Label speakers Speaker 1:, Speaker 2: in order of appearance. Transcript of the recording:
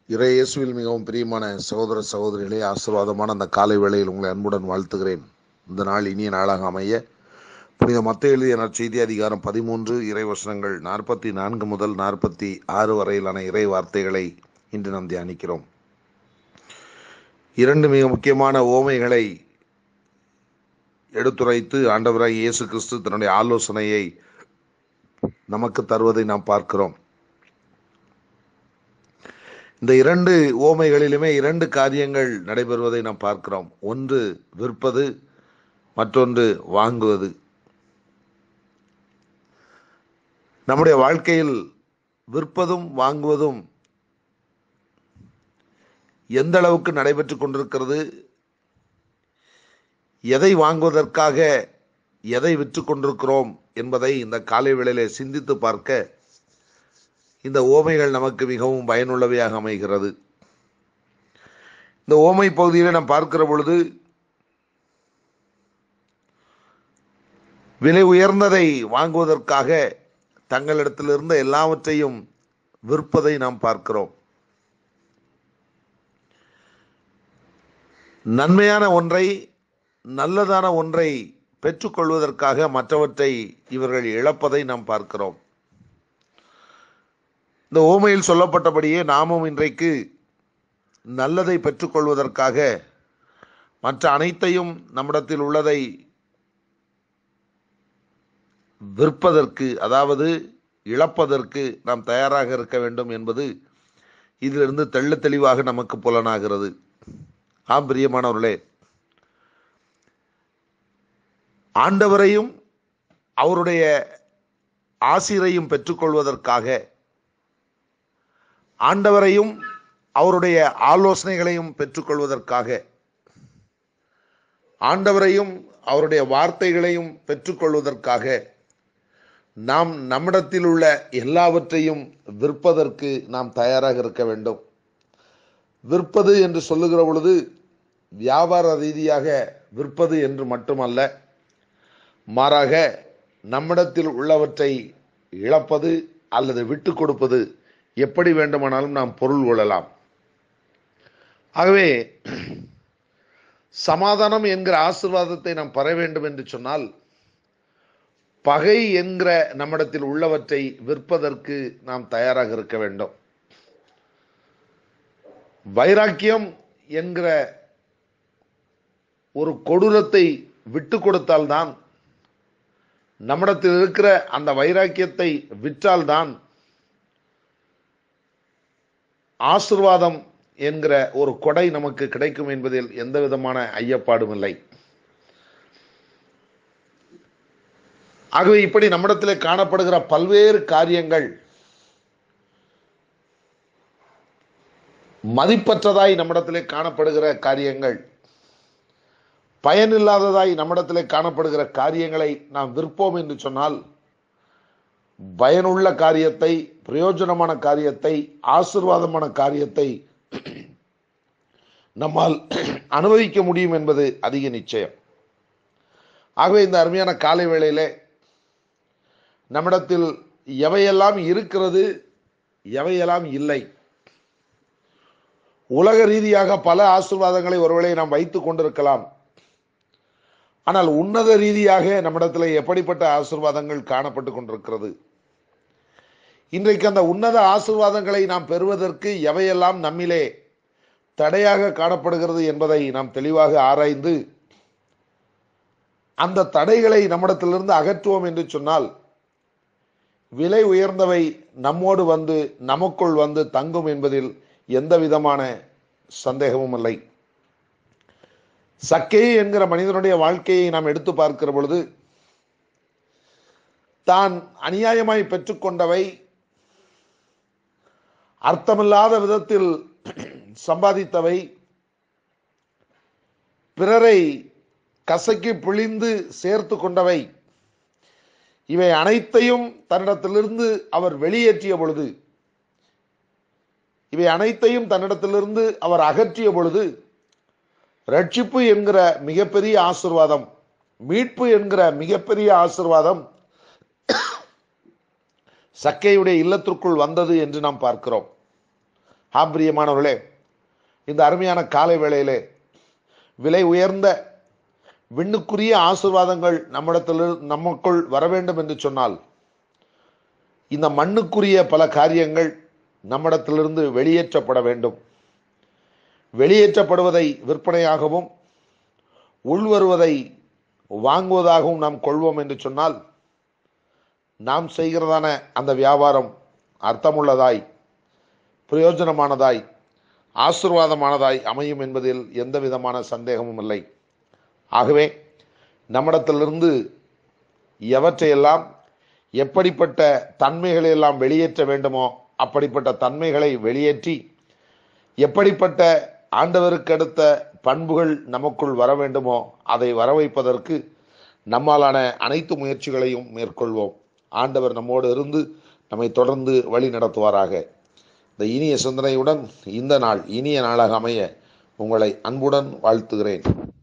Speaker 1: இறை இயேசுவில் மிகவும் பிரியமான சகோதர சகோதரிகளே ஆசீர்வாதமான அந்த காலை வேளையில் உங்களை அன்புடன் வாழ்த்துகிறேன் இந்த நாள் இனிய நாளாக அமைய புனித மத்த எழுதிய நற்செய்தி அதிகாரம் பதிமூன்று இறை வசனங்கள் நாற்பத்தி நான்கு முதல் நாற்பத்தி ஆறு வரையிலான இறை வார்த்தைகளை இன்று நாம் தியானிக்கிறோம் இரண்டு மிக முக்கியமான ஓமைகளை எடுத்துரைத்து ஆண்டவராய் இயேசு கிறிஸ்து தன்னுடைய ஆலோசனையை நமக்கு தருவதை நாம் பார்க்கிறோம் இந்த இரண்டு ஓமைகளிலுமே இரண்டு காரியங்கள் நடைபெறுவதை நாம் பார்க்கிறோம் ஒன்று விற்பது மற்றொன்று வாங்குவது நம்முடைய வாழ்க்கையில் விற்பதும் வாங்குவதும் எந்த அளவுக்கு நடைபெற்று கொண்டிருக்கிறது எதை வாங்குவதற்காக எதை விற்று கொண்டிருக்கிறோம் என்பதை இந்த காலை வேளையிலே சிந்தித்து பார்க்க இந்த ஓமைகள் நமக்கு மிகவும் பயனுள்ளவையாக அமைகிறது இந்த ஓமை பகுதியில் நாம் பார்க்கிற பொழுது விலை உயர்ந்ததை வாங்குவதற்காக தங்களிடத்தில் இருந்த எல்லாவற்றையும் விற்பதை நாம் பார்க்கிறோம் நன்மையான ஒன்றை நல்லதான ஒன்றை பெற்றுக்கொள்வதற்காக மற்றவற்றை இவர்கள் இழப்பதை நாம் பார்க்கிறோம் இந்த ஓமையில் சொல்லப்பட்டபடியே நாமும் இன்றைக்கு நல்லதை பெற்றுக்கொள்வதற்காக மற்ற அனைத்தையும் நம்மிடத்தில் உள்ளதை விற்பதற்கு அதாவது இழப்பதற்கு நாம் தயாராக இருக்க வேண்டும் என்பது இதிலிருந்து தெள்ள தெளிவாக நமக்கு புலனாகிறது ஆம் பிரியமானவர்களே ஆண்டவரையும் அவருடைய ஆசிரையும் பெற்றுக்கொள்வதற்காக ஆண்டவரையும் அவருடைய ஆலோசனைகளையும் பெற்றுக்கொள்வதற்காக ஆண்டவரையும் அவருடைய வார்த்தைகளையும் பெற்றுக்கொள்வதற்காக நாம் நம்மிடத்தில் உள்ள எல்லாவற்றையும் விற்பதற்கு நாம் தயாராக இருக்க வேண்டும் விற்பது என்று சொல்லுகிற பொழுது வியாபார ரீதியாக விற்பது என்று மட்டுமல்ல மாறாக நம்மிடத்தில் உள்ளவற்றை இழப்பது அல்லது விட்டு கொடுப்பது எப்படி வேண்டுமானாலும் நாம் பொருள் கொள்ளலாம் ஆகவே சமாதானம் என்கிற ஆசிர்வாதத்தை நாம் பெற வேண்டும் என்று சொன்னால் பகை என்கிற நம்மிடத்தில் உள்ளவற்றை விற்பதற்கு நாம் தயாராக இருக்க வேண்டும் வைராக்கியம் என்கிற ஒரு கொடூரத்தை விட்டு கொடுத்தால்தான் நம்மிடத்தில் இருக்கிற அந்த வைராக்கியத்தை விற்றால்தான் ஆசிர்வாதம் என்கிற ஒரு கொடை நமக்கு கிடைக்கும் என்பதில் எந்த விதமான ஐயப்பாடும் இல்லை ஆகவே இப்படி நம்மிடத்தில் காணப்படுகிற பல்வேறு காரியங்கள் மதிப்பற்றதாய் நம்மிடத்திலே காணப்படுகிற காரியங்கள் பயனில்லாததாய் நம்மிடத்திலே காணப்படுகிற காரியங்களை நாம் விற்போம் என்று சொன்னால் பயனுள்ள காரியத்தை பிரயோஜனமான காரியத்தை ஆசிர்வாதமான காரியத்தை நம்மால் அனுபவிக்க முடியும் என்பது அதிக நிச்சயம் ஆகவே இந்த அருமையான காலை வேளையிலே நம்மிடத்தில் எவையெல்லாம் இருக்கிறது எவையெல்லாம் இல்லை உலக ரீதியாக பல ஆசிர்வாதங்களை ஒருவேளை நாம் வைத்துக் கொண்டிருக்கலாம் ஆனால் உன்னத ரீதியாக நம்மிடத்தில் எப்படிப்பட்ட ஆசிர்வாதங்கள் காணப்பட்டு கொண்டிருக்கிறது இன்றைக்கு அந்த உன்னத ஆசிர்வாதங்களை நாம் பெறுவதற்கு எவையெல்லாம் நம்மிலே தடையாக காணப்படுகிறது என்பதை நாம் தெளிவாக ஆராய்ந்து அந்த தடைகளை நம்மிடத்திலிருந்து அகற்றுவோம் என்று சொன்னால் விலை உயர்ந்தவை நம்மோடு வந்து நமக்குள் வந்து தங்கும் என்பதில் எந்த விதமான சந்தேகமும் இல்லை சக்கே என்கிற மனிதனுடைய வாழ்க்கையை நாம் எடுத்து பார்க்கிற பொழுது தான் அநியாயமாய் பெற்றுக்கொண்டவை அர்த்தமில்லாத விதத்தில் சம்பாதித்தவை பிறரை கசக்கி பிழிந்து சேர்த்து கொண்டவை இவை அனைத்தையும் தன்னிடத்திலிருந்து அவர் வெளியேற்றிய பொழுது இவை அனைத்தையும் தன்னிடத்திலிருந்து அவர் அகற்றிய பொழுது ரட்சிப்பு என்கிற மிகப்பெரிய ஆசிர்வாதம் மீட்பு என்கிற மிகப்பெரிய ஆசிர்வாதம் சக்கையுடைய இல்லத்திற்குள் வந்தது என்று நாம் பார்க்கிறோம் ஆம்பிரியமானவர்களே இந்த அருமையான காலை வேளையிலே விலை உயர்ந்த விண்ணுக்குரிய ஆசிர்வாதங்கள் நம்மிடத்தில் நமக்குள் வர வேண்டும் என்று சொன்னால் இந்த மண்ணுக்குரிய பல காரியங்கள் நம்மிடத்திலிருந்து வெளியேற்றப்பட வேண்டும் வெளியேற்றப்படுவதை விற்பனையாகவும் உள்வருவதை வாங்குவதாகவும் நாம் கொள்வோம் என்று சொன்னால் நாம் செய்கிறதான அந்த வியாபாரம் அர்த்தமுள்ளதாய் பிரயோஜனமானதாய் ஆசிர்வாதமானதாய் அமையும் என்பதில் எந்த விதமான சந்தேகமும் இல்லை ஆகவே நம்மிடத்திலிருந்து எவற்றையெல்லாம் எப்படிப்பட்ட தன்மைகளை எல்லாம் வெளியேற்ற வேண்டுமோ அப்படிப்பட்ட தன்மைகளை வெளியேற்றி எப்படிப்பட்ட ஆண்டவருக்கு அடுத்த பண்புகள் நமக்குள் வர வேண்டுமோ அதை வர வைப்பதற்கு நம்மாலான அனைத்து முயற்சிகளையும் மேற்கொள்வோம் ஆண்டவர் நம்மோடு இருந்து நம்மை தொடர்ந்து வழி நடத்துவாராக இந்த இனிய சிந்தனையுடன் இந்த நாள் இனிய நாளாக அமைய உங்களை அன்புடன் வாழ்த்துகிறேன்